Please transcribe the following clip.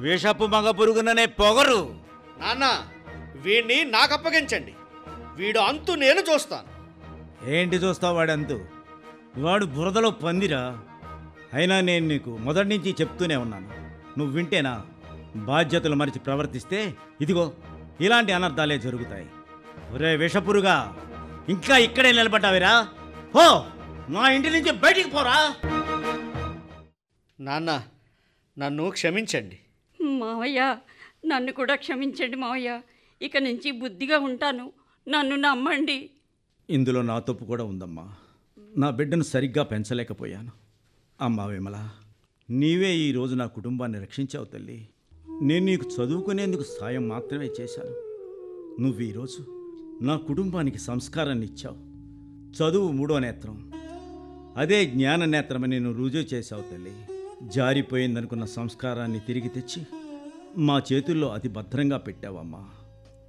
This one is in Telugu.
విషపు మగ పురుగుననే పొగరు నాన్న వీణ్ణి నాకు అప్పగించండి వీడు అంతు నేను చూస్తాను ఏంటి చూస్తావు వాడంతు వాడు బురదలో పందిరా అయినా నేను నీకు మొదటి నుంచి చెప్తూనే ఉన్నాను నువ్వు వింటేనా బాధ్యతలు మరిచి ప్రవర్తిస్తే ఇదిగో ఇలాంటి అనర్థాలే జరుగుతాయి ఒరే విషపురుగా ఇంకా ఇక్కడే నిలబడ్డావిరా హో నా ఇంటి నుంచి బయటికి పోరా నాన్న నన్ను క్షమించండి మావయ్య నన్ను కూడా క్షమించండి మావయ్య ఇక నుంచి బుద్ధిగా ఉంటాను నన్ను నమ్మండి ఇందులో నా తప్పు కూడా ఉందమ్మా నా బిడ్డను సరిగ్గా పెంచలేకపోయాను అమ్మా విమల నీవే ఈ రోజు నా కుటుంబాన్ని రక్షించావు తల్లి నేను నీకు చదువుకునేందుకు సాయం మాత్రమే చేశాను నువ్వు ఈరోజు నా కుటుంబానికి సంస్కారాన్ని ఇచ్చావు చదువు మూడో నేత్రం అదే జ్ఞాన నేత్రమని నేను రుజువు చేశావు తల్లి జారిపోయిందనుకున్న సంస్కారాన్ని తిరిగి తెచ్చి మా చేతుల్లో అతి భద్రంగా పెట్టావమ్మా